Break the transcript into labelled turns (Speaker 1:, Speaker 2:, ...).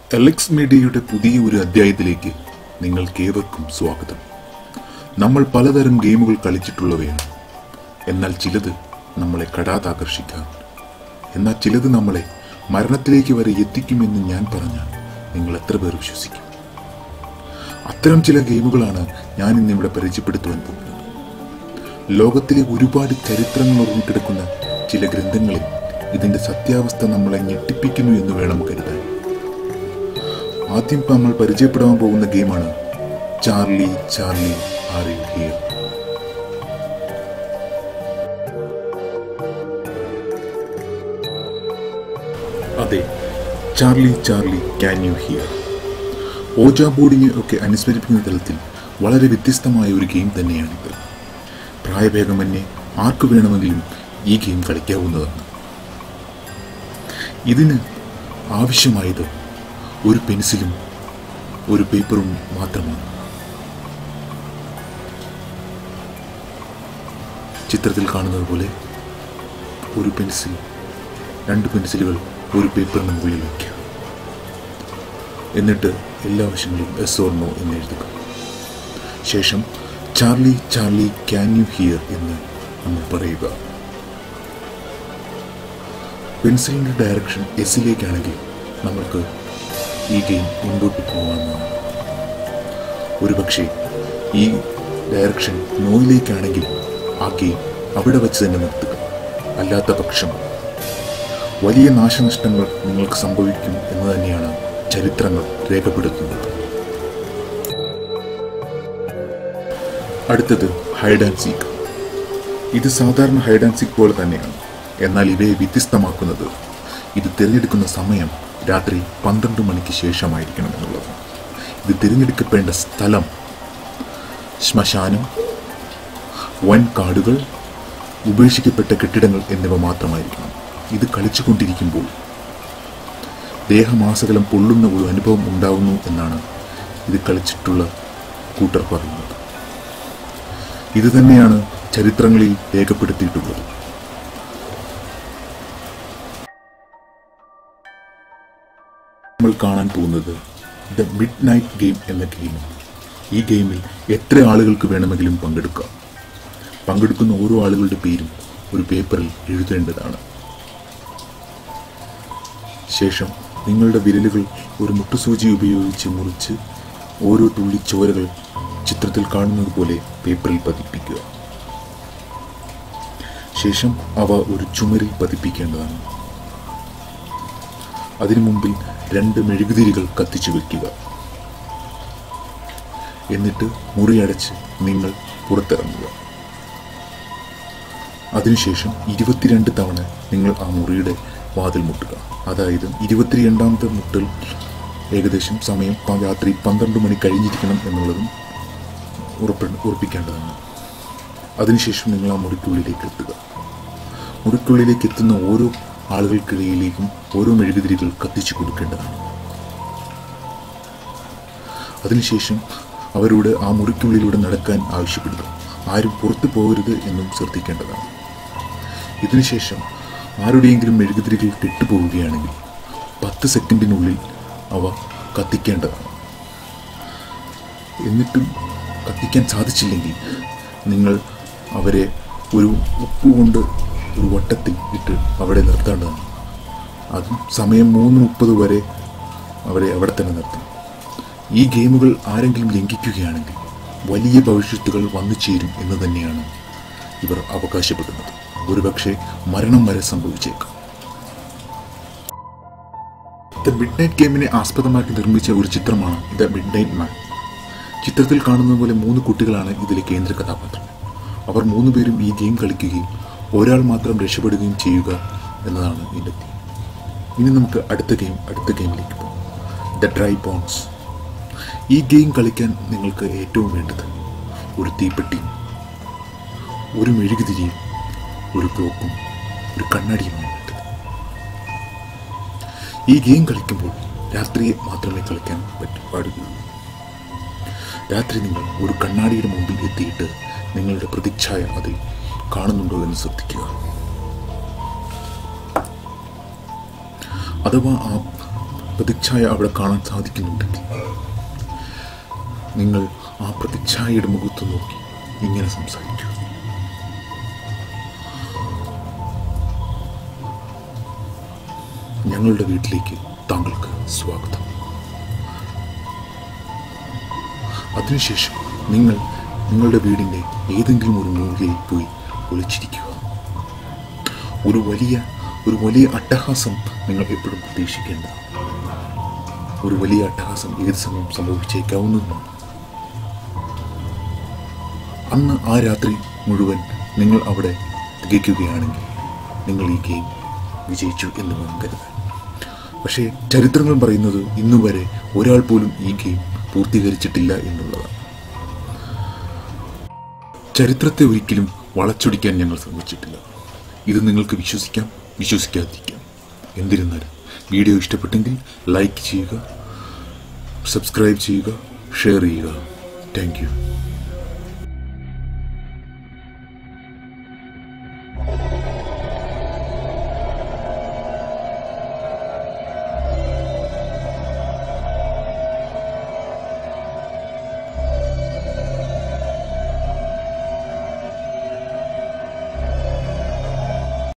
Speaker 1: എലക്സ് മീഡിയയുടെ പുതിയ ഒരു അധ്യായത്തിലേക്ക് നിങ്ങൾക്കേവർക്കും സ്വാഗതം നമ്മൾ പലതരം ഗെയിമുകൾ കളിച്ചിട്ടുള്ളവയാണ് എന്നാൽ ചിലത് നമ്മളെ കടാതാകർഷിക്കാൻ എന്നാൽ ചിലത് നമ്മളെ മരണത്തിലേക്ക് വരെ എത്തിക്കുമെന്ന് ഞാൻ പറഞ്ഞാൽ നിങ്ങൾ എത്ര പേർ വിശ്വസിക്കും അത്തരം ചില ഗെയിമുകളാണ് ഞാൻ ഇന്നിവിടെ പരിചയപ്പെടുത്തുവാൻ പോകുന്നത് ലോകത്തിലെ ഒരുപാട് ചരിത്രങ്ങൾ ഉറങ്ങിക്കിടക്കുന്ന ചില ഗ്രന്ഥങ്ങളിൽ ഇതിന്റെ സത്യാവസ്ഥ നമ്മളെ ഞെട്ടിപ്പിക്കുന്നു എന്ന് വേണം കരുതാൻ ആദ്യം നമ്മൾ പരിചയപ്പെടാൻ പോകുന്ന ഗെയിമാണ് Charlie Charlie are you here അതെ Charlie Charlie can you hear ouija ബോർഡിനെ ഒക്കെ അനുസ്മരിപ്പിക്കുന്ന തലത്തിൽ വളരെ വ്യത്യസ്തമായ ഒരു ഗെയിം തന്നെയാണിത് പ്രായഭേദമന്യേ ആർക്ക് വേണമെങ്കിലും ഈ ഗെയിം കളിക്കാവുന്നതാണ് ഇതിന് ആവശ്യമായത് ഒരു പെൻസിലും ഒരു പേപ്പറും മാത്രമാണ് ചിത്രത്തിൽ കാണുന്നത് പോലെ ഒരു പെൻസിൽ രണ്ട് പെൻസിലുകൾ ഒരു പേപ്പറിന് മുകളിൽ വയ്ക്കുക എന്നിട്ട് എല്ലാ വശങ്ങളും എസ് ഓർ നോ എന്ന് എഴുതുക ശേഷം Charlie Charlie can you hear എന്ന് നമ്മൾ പറയുക പെൻസിലിൻ്റെ ഡയറക്ഷൻ എസിലേക്കാണെങ്കിൽ നമ്മൾക്ക് ഈ ഗെയിം മുൻപോട്ട് പോകാവുന്നതാണ് ഒരുപക്ഷെ ഈ ഡയറക്ഷൻ നോയിലേക്കാണെങ്കിൽ ആ ഗെയിം അവിടെ വെച്ച് തന്നെ നിർത്തുക അല്ലാത്ത പക്ഷം വലിയ നാശനഷ്ടങ്ങൾ നിങ്ങൾക്ക് സംഭവിക്കും എന്ന് തന്നെയാണ് ചരിത്രങ്ങൾ രേഖപ്പെടുത്തുന്നത് അടുത്തത് ഹൈഡ് ആൻഡ് സീക്ക് ഇത് സാധാരണ ഹൈഡ് ആൻഡ് സീക്ക് പോലെ തന്നെയാണ് എന്നാൽ ഇവയെ വ്യത്യസ്തമാക്കുന്നത് ഇത് തിരഞ്ഞെടുക്കുന്ന സമയം രാത്രി പന്ത്രണ്ട് മണിക്ക് ശേഷമായിരിക്കണം എന്നുള്ളത് ഇത് തിരഞ്ഞെടുക്കപ്പെടേണ്ട സ്ഥലം ശ്മശാനം വൻ കാടുകൾ ഉപേക്ഷിക്കപ്പെട്ട കെട്ടിടങ്ങൾ എന്നിവ മാത്രമായിരിക്കണം ഇത് കളിച്ചുകൊണ്ടിരിക്കുമ്പോൾ ദേഹമാസകലം പൊള്ളുന്ന ഒരു അനുഭവം ഉണ്ടാവുന്നു എന്നാണ് ഇത് കളിച്ചിട്ടുള്ള കൂട്ടർ പറയുന്നത് ഇത് തന്നെയാണ് ചരിത്രങ്ങളിൽ രേഖപ്പെടുത്തിയിട്ടുള്ളത് നമ്മൾ കാണാൻ പോകുന്നത് ദ മിഡ് നൈറ്റ് ഗെയിം എന്ന ഗെയിം ഈ ഗെയിമിൽ എത്ര ആളുകൾക്ക് വേണമെങ്കിലും പങ്കെടുക്കാം പങ്കെടുക്കുന്ന ഓരോ ആളുകളുടെ പേരും ഒരു പേപ്പറിൽ എഴുതേണ്ടതാണ് ശേഷം നിങ്ങളുടെ വിരലുകൾ ഒരു മുട്ടുസൂചി ഉപയോഗിച്ച് മുറിച്ച് ഓരോ തുള്ളി ചോരകൾ ചിത്രത്തിൽ കാണുന്നത് പോലെ പേപ്പറിൽ പതിപ്പിക്കുക ശേഷം അവ ഒരു ചുമരിൽ പതിപ്പിക്കേണ്ടതാണ് അതിനു മുമ്പിൽ രണ്ട് മെഴുകുതിരികൾ കത്തിച്ചു വെക്കുക എന്നിട്ട് മുറിയടച്ച് നിങ്ങൾ പുറത്തിറങ്ങുക അതിനുശേഷം ഇരുപത്തിരണ്ട് തവണ നിങ്ങൾ ആ മുറിയുടെ വാതിൽ മുട്ടുക അതായത് ഇരുപത്തിരണ്ടാമത്തെ മുട്ടൽ ഏകദേശം സമയം പ- രാത്രി പന്ത്രണ്ട് മണി കഴിഞ്ഞിരിക്കണം എന്നുള്ളതും ഉറപ്പ് ഉറപ്പിക്കേണ്ടതാണ് അതിനുശേഷം നിങ്ങൾ ആ മുറിക്കുള്ളിലേക്ക് എത്തുക മുറിക്കുള്ളിലേക്ക് എത്തുന്ന ഓരോ ആളുകൾക്കിടയിലേക്കും ഓരോ മെഴുകുതിരികൾ കത്തിച്ചു കൊടുക്കേണ്ടതാണ് അതിനുശേഷം അവരോട് ആ മുറിക്കുള്ളിലൂടെ നടക്കാൻ ആവശ്യപ്പെടുക ആരും പുറത്തു പോകരുത് എന്നും ശ്രദ്ധിക്കേണ്ടതാണ് ഇതിനുശേഷം ആരുടെയെങ്കിലും മെഴുകുതിരികൾ കെട്ടുപോവുകയാണെങ്കിൽ പത്ത് സെക്കൻഡിനുള്ളിൽ അവ കത്തിക്കേണ്ടതാണ് എന്നിട്ടും കത്തിക്കാൻ സാധിച്ചില്ലെങ്കിൽ നിങ്ങൾ അവരെ ഒരു ഉപ്പ് കൊണ്ട് ഒരു വട്ടത്തിൽ ഇട്ട് അവിടെ നിർത്തേണ്ടതാണ് അതും സമയം മൂന്ന് മുപ്പത് വരെ അവരെ അവിടെ തന്നെ നിർത്തണം ഈ ഗെയിമുകൾ ആരെങ്കിലും ലംഘിക്കുകയാണെങ്കിൽ വലിയ ഭവിഷ്യത്തുകൾ വന്നു ചേരും എന്ന് തന്നെയാണ് ഇവർ അവകാശപ്പെടുന്നത് ഒരുപക്ഷെ മരണം വരെ സംഭവിച്ചേക്കാം ദ മിഡ് നൈറ്റ് ഗെയിമിനെ ആസ്പദമാക്കി നിർമ്മിച്ച ഒരു ചിത്രമാണ് ദ മിഡ് നൈറ്റ് മാൻ ചിത്രത്തിൽ കാണുന്നത് പോലെ മൂന്ന് കുട്ടികളാണ് ഇതിലെ കേന്ദ്ര കഥാപാത്രം അവർ മൂന്ന് പേരും ഈ ഗെയിം കളിക്കുകയും ഒരാൾ മാത്രം രക്ഷപ്പെടുകയും ചെയ്യുക എന്നതാണ് ഇതിൻ്റെ തീം ഇനി നമുക്ക് അടുത്ത ഗെയിം അടുത്ത ഗെയിമിലേക്ക് പോകാം ദ ഡ്രൈ ബോൺസ് ഈ ഗെയിം കളിക്കാൻ നിങ്ങൾക്ക് ഏറ്റവും വേണ്ടത് ഒരു തീപ്പെട്ടിയും ഒരു മെഴുകുതിരിയും ഒരു ക്ലോക്കും ഒരു കണ്ണാടിയുമാണ് വേണ്ടത് ഈ ഗെയിം കളിക്കുമ്പോൾ രാത്രി മാത്രമേ കളിക്കാൻ പറ്റൂ പാടുകയുള്ളൂ രാത്രി നിങ്ങൾ ഒരു കണ്ണാടിയുടെ മുമ്പിൽ എത്തിയിട്ട് നിങ്ങളുടെ പ്രതിച്ഛായ അതിൽ കാണുന്നുണ്ടോ എന്ന് ശ്രദ്ധിക്കുക അഥവാ ആ പ്രതിച്ഛായ അവിടെ കാണാൻ സാധിക്കുന്നുണ്ടെങ്കിൽ നിങ്ങൾ ആ പ്രതിച്ഛായയുടെ മുഖത്ത് നോക്കി ഇങ്ങനെ സംസാരിക്കൂ ഞങ്ങളുടെ വീട്ടിലേക്ക് താങ്കൾക്ക് സ്വാഗതം അതിനുശേഷം നിങ്ങൾ നിങ്ങളുടെ വീടിൻ്റെ ഏതെങ്കിലും ഒരു മൂലയിൽ പോയി ഒളിച്ചിരിക്കുക ഒരു വലിയ ഒരു വലിയ അട്ടഹാസം നിങ്ങൾ എപ്പോഴും പ്രതീക്ഷിക്കേണ്ട ഒരു വലിയ അട്ടഹാസം ഏത് സമയം സംഭവിച്ചേക്കാവുന്നതുമാണ് അന്ന് ആ രാത്രി മുഴുവൻ നിങ്ങൾ അവിടെ തികയ്ക്കുകയാണെങ്കിൽ നിങ്ങൾ ഈ ഗെയിം വിജയിച്ചു എന്ന് വേണം കരുതാൻ പക്ഷേ ചരിത്രങ്ങൾ പറയുന്നത് ഇന്നുവരെ ഒരാൾ പോലും ഈ ഗെയിം പൂർത്തീകരിച്ചിട്ടില്ല എന്നുള്ളതാണ് ചരിത്രത്തെ ഒരിക്കലും വളച്ചൊടിക്കാൻ ഞങ്ങൾ ശ്രമിച്ചിട്ടില്ല ഇത് നിങ്ങൾക്ക് വിശ്വസിക്കാം വിശ്വസിക്കാതിരിക്കാം എന്നിരുന്നാലും വീഡിയോ ഇഷ്ടപ്പെട്ടെങ്കിൽ ലൈക്ക് ചെയ്യുക സബ്സ്ക്രൈബ് ചെയ്യുക ഷെയർ ചെയ്യുക താങ്ക് യു